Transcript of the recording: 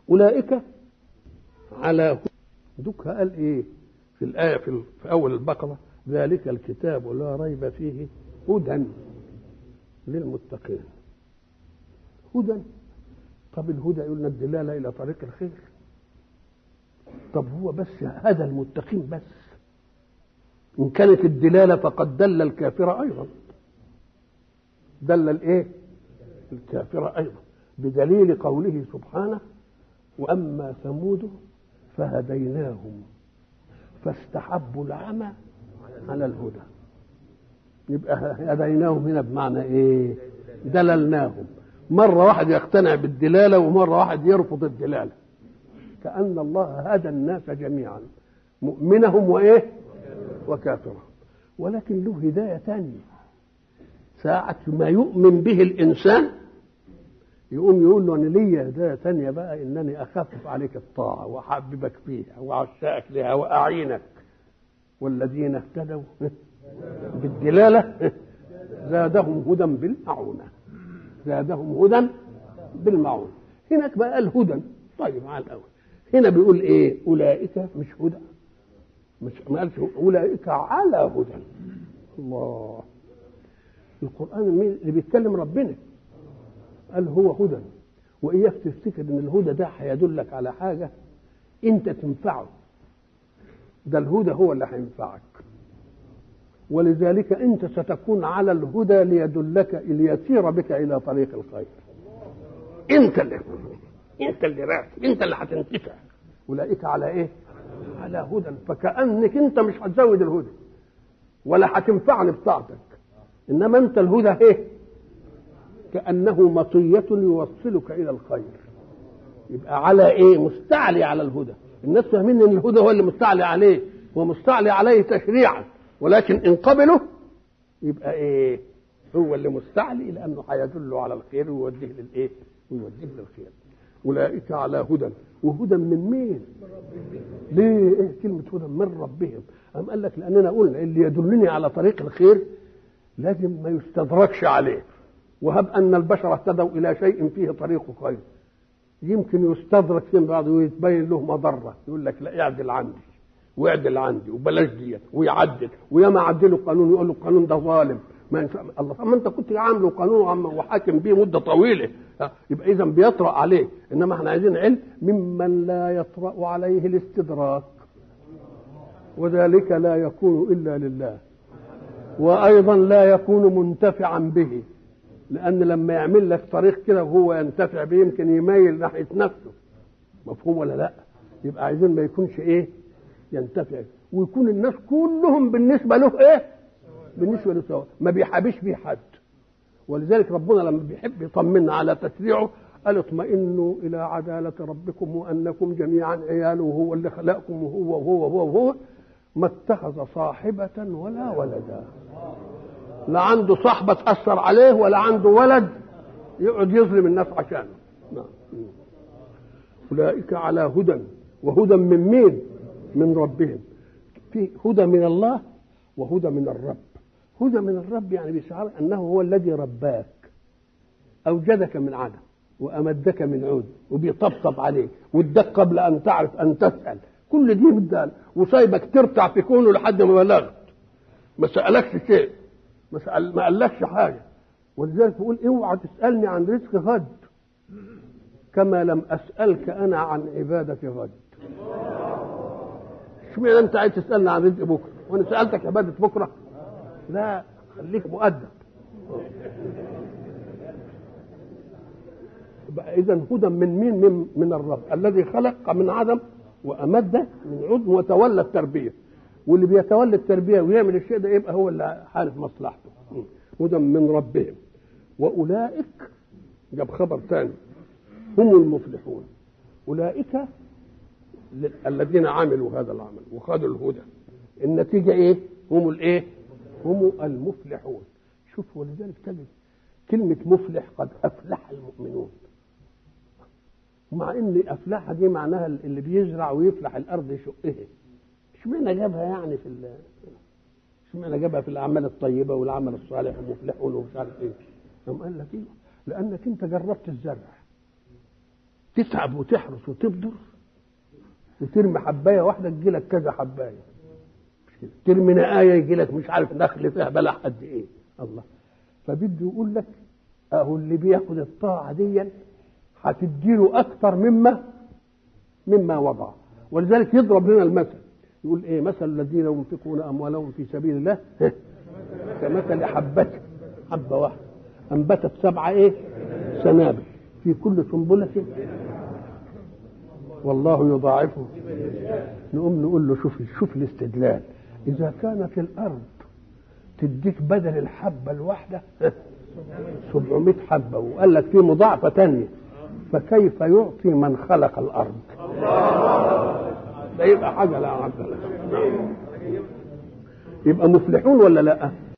أولئك على هدى دوك قال إيه في الآية في, في أول البقرة ذلك الكتاب لا ريب فيه هدى للمتقين هدى طب الهدى يقولنا الدلالة إلى طريق الخير طب هو بس هدى المتقين بس إن كانت الدلالة فقد دل الكافر أيضا دل الإيه الكافر أيضا بدليل قوله سبحانه وأما ثمود فهديناهم فاستحبوا العمى على الهدى يبقى هديناهم هنا بمعنى ايه دللناهم مرة واحد يقتنع بالدلالة ومرة واحد يرفض الدلالة كأن الله هدى الناس جميعا مؤمنهم وإيه وكافرهم ولكن له هداية ثانية ساعة ما يؤمن به الإنسان يقوم يقول له أنا ليا هداية ثانية بقى إنني أخفف عليك الطاعة وأحببك فيها وأعشاك لها وأعينك والذين اهتدوا بالدلالة زادهم هدى بالمعونة زادهم هدى بالمعونة هناك بقى الهدى طيب على الأول هنا بيقول إيه أولئك مش هدى مش ما قالش أولئك على هدى الله القرآن مين اللي بيتكلم ربنا قال هو هدى وإياك تفتكر إن الهدى ده هيدلك على حاجة أنت تنفعه ده الهدى هو اللي هينفعك ولذلك انت ستكون على الهدى ليدلك ليسير بك الى طريق الخير انت اللي انت اللي راكب انت اللي هتنتفع اولئك على ايه على هدى فكانك انت مش هتزود الهدى ولا هتنفعني بطاعتك انما انت الهدى ايه كانه مطيه يوصلك الى الخير يبقى على ايه مستعلي على الهدى الناس فاهمين ان الهدى هو اللي مستعلي عليه ومستعلي عليه تشريعا ولكن ان قبله يبقى ايه هو اللي مستعلي لانه هيدله على الخير ويوديه للايه ويوديه للخير اولئك على هدى وهدى من مين ليه ايه كلمه هدى من ربهم أم قال لك لاننا قلنا اللي يدلني على طريق الخير لازم ما يستدركش عليه وهب ان البشر اهتدوا الى شيء فيه طريق خير يمكن يستدرك في بعض ويتبين له مضره يقول لك لا اعدل عندي واعدل عندي وبلاش ديت ويعدل وياما عدلوا قانون يقول له القانون ده ظالم ما ينفع الله طب ما انت كنت عامله قانون وحاكم بيه مده طويله يبقى اذا بيطرا عليه انما احنا عايزين علم ممن لا يطرا عليه الاستدراك وذلك لا يكون الا لله وايضا لا يكون منتفعا به لان لما يعمل لك طريق كده وهو ينتفع به يمكن يميل ناحيه نفسه مفهوم ولا لا يبقى عايزين ما يكونش ايه ينتفع ويكون الناس كلهم بالنسبه له ايه بالنسبه له سواء ما بيحابش بيه حد ولذلك ربنا لما بيحب يطمنا على تشريعه قال اطمئنوا الى عداله ربكم وانكم جميعا عياله وهو اللي خلقكم وهو وهو وهو, وهو ما اتخذ صاحبة ولا ولدا لا عنده صاحبة تأثر عليه ولا عنده ولد يقعد يظلم الناس عشانه نعم أولئك على هدى وهدى من مين؟ من ربهم في هدى من الله وهدى من الرب هدى من الرب يعني بيشعر انه هو الذي رباك اوجدك من عدم وامدك من عود وبيطبطب عليك واداك قبل ان تعرف ان تسال كل دي بدال وسايبك ترتع في كونه لحد ما بلغت ما سالكش شيء ما, سأل ما قالكش حاجه ولذلك بيقول اوعى تسالني عن رزق غد كما لم اسالك انا عن عباده غد اشمعنى انت عايز تسالني عن رزق بكره وانا سالتك عباده بكره لا خليك مؤدب اذا هدى من مين من, من الرب الذي خلق من عدم وامد من عدم وتولى التربيه واللي بيتولى التربيه ويعمل الشيء ده يبقى هو اللي حالف مصلحته هدى من ربهم واولئك جاب خبر ثاني هم المفلحون اولئك الذين عملوا هذا العمل وخذوا الهدى النتيجه ايه هم الايه هم المفلحون شوف ولذلك تجد كلمة مفلح قد أفلح المؤمنون مع ان افلاح دي معناها اللي بيزرع ويفلح الارض يشقها اشمعنى جابها يعني في اشمعنى جابها في الاعمال الطيبه والعمل الصالح ومفلحون ومش عارف ايه قام قال لك ايه لانك انت جربت الزرع تتعب وتحرس وتبذر وترمي حبايه واحده تجي لك كذا حبايه ترمي نقايه يجي لك مش عارف نخل فيها بلح قد ايه الله فبده يقول لك اهو اللي بياخد الطاعه دي هتديله اكثر مما مما وضع ولذلك يضرب لنا المثل يقول ايه مثل الذين ينفقون اموالهم في سبيل الله كمثل حبة حبة واحدة أنبتت سبعة إيه؟ سنابل في كل سنبلة والله يضاعفه نقوم نقول له شوف شوف الاستدلال إذا كان في الأرض تديك بدل الحبة الواحدة 700 حبة وقال لك في مضاعفة تانية فكيف يعطي من خلق الأرض ده يبقى حاجة لا عبد يبقى مفلحون ولا لا